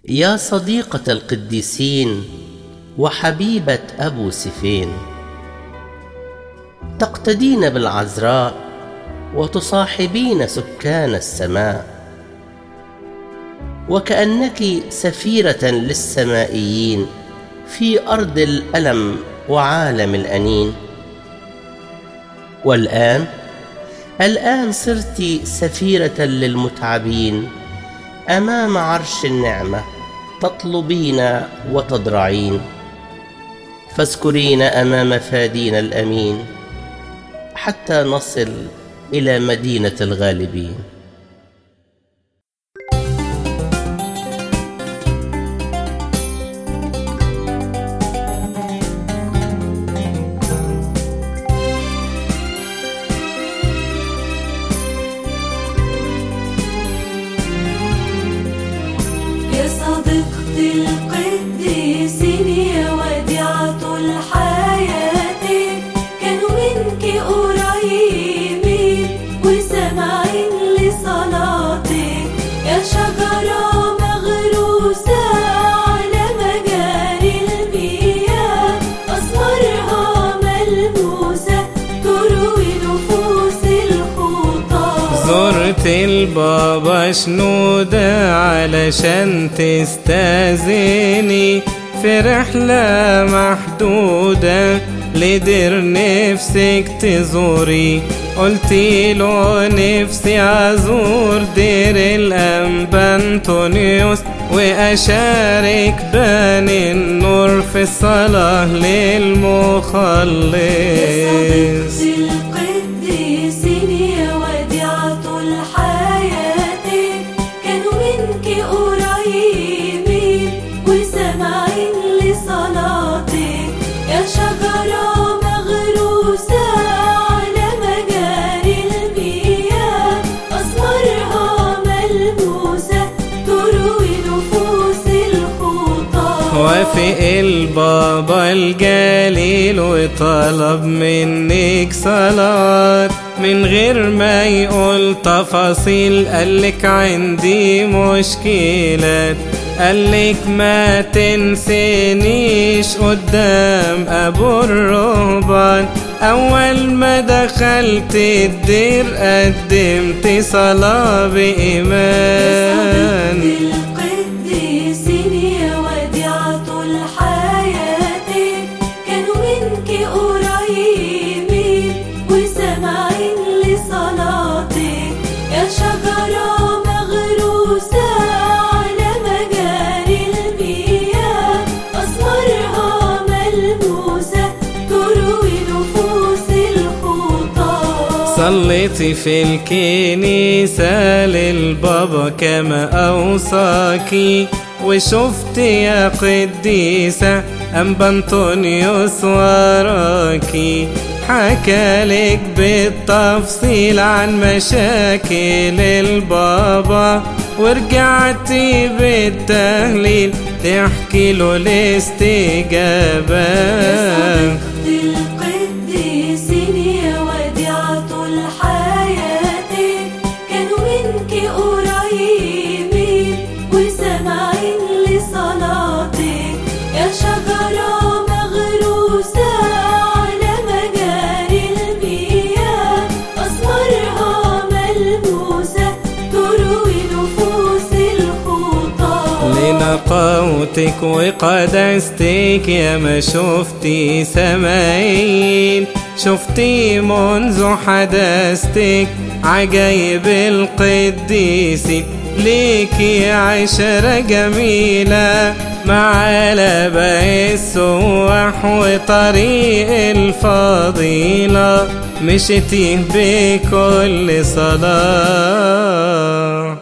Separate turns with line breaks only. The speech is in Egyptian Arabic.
يا صديقة القديسين وحبيبة أبو سفين تقتدين بالعذراء وتصاحبين سكان السماء وكأنك سفيرة للسمائيين في أرض الألم وعالم الأنين والآن الآن صرت سفيرة للمتعبين أمام عرش النعمة تطلبين وتضرعين فاذكرين أمام فادين الأمين حتى نصل إلى مدينة الغالبين
يا صديقة القديسين يا وديعة الحياة كانوا منك قريبين وسامعين لصلاتك يا شجرة مغروسة على مجاري المياه أثمارها ملموسة تروي نفوس الخطاة
زرت البابا شنودة علشان تستاذني في رحلة محدودة لدير نفسك تزوري قلت له نفسي ازور دير الانبا انطونيوس واشارك بني النور في الصلاة للمخلص
صديقة القديسين يا وديعة الحياة كانوا منك قريبين وسامعين لصلاتك يا شجرة مغروسة على مجاري المياه أثمارها ملموسة تروي نفوس الخطاة
وافق البابا الجليل وطلب منك صلاة من غير ما يقول تفاصيل قالك عندي مشكلات قالك ما تنسينيش قدام ابو الرهبان اول ما دخلت الدير قدمت صلاة بإيمان
القديسين يا وديعة الحياة كانوا منك قريبين وسامعين لصلاتك يا شجرة مغروسة على مجاري المياه أثمارها ملموسة تروي نفوس الخطاة
صليتي في الكنيسة للبابا كما أوصاكي وشفت يا قديسة أنبا أنطونيوس وراكي حكالك بالتفصيل عن مشاكل البابا ورجعتي بالتهليل تحكي له الاستجابة
القديسين يا وديعة الحياة كانوا منك قريبين وسامعين لصلاتك يا شجرة مغروسة على مجاري المياه أثمارها ملموسة تروي نفوس الخطاة
لنقاوتك وقدستك يا ما شفتي سمايل شفتي منذ حدثتك عجايب القديسين ليكي عشرة جميلة مع لبى السواح وطريق الفضيلة مشيتي بكل صلاة